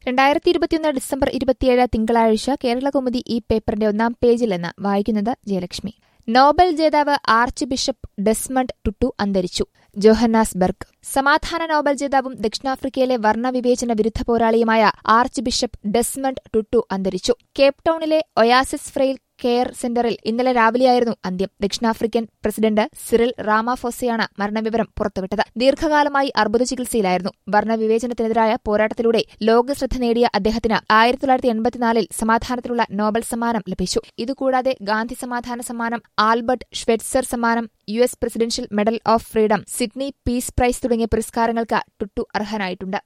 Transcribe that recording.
രണ്ടായിരത്തി ഇരുപത്തിയൊന്ന് ഡിസംബർ ഇരുപത്തിയേഴ് തിങ്കളാഴ്ച കേരളകൗമുദി ഈ പേപ്പറിന്റെ ഒന്നാം പേജിൽ നിന്ന് വായിക്കുന്നത് ജയലക്ഷ്മി നോബൽ ജേതാവ് ആർച്ച് ബിഷപ്പ് ഡെസ്മണ്ട് ടുട്ടു അന്തരിച്ചു ജോഹന്നാസ്ബർഗ് സമാധാന നോബൽ ജേതാവും ദക്ഷിണാഫ്രിക്കയിലെ വർണ്ണവിവേചന വിരുദ്ധ പോരാളിയുമായ ആർച്ച് ബിഷപ്പ് ഡെസ്മണ്ട് ടുട്ടു അന്തരിച്ചു കേപ്പ് ടൌണിലെ ഒയാസിസ് ഫ്രെയിൽ കെയർ സെന്ററിൽ ഇന്നലെ രാവിലെയായിരുന്നു അന്ത്യം ദക്ഷിണാഫ്രിക്കൻ പ്രസിഡന്റ് സിറിൽ റാമാഫോസയാണ് മരണവിവരം പുറത്തുവിട്ടത് ദീർഘകാലമായി അർബുദ ചികിത്സയിലായിരുന്നു വർണ്ണവിവേചനത്തിനെതിരായ പോരാട്ടത്തിലൂടെ ലോകശ്രദ്ധ നേടിയ അദ്ദേഹത്തിന് ആയിരത്തി തൊള്ളായിരത്തി എൺപത്തിനാലിൽ സമാധാനത്തിനുള്ള നോബൽ സമ്മാനം ലഭിച്ചു ഇതുകൂടാതെ ഗാന്ധി സമാധാന സമ്മാനം ആൽബർട്ട് ഷ്വെറ്റ്സർ സമ്മാനം U S presidential medal of freedom Sydney peace prize തുടങ്ങിയ പുരസ്കാരങ്ങൾക്ക് ടുട്ടു അർഹനായിട്ടുണ്ട്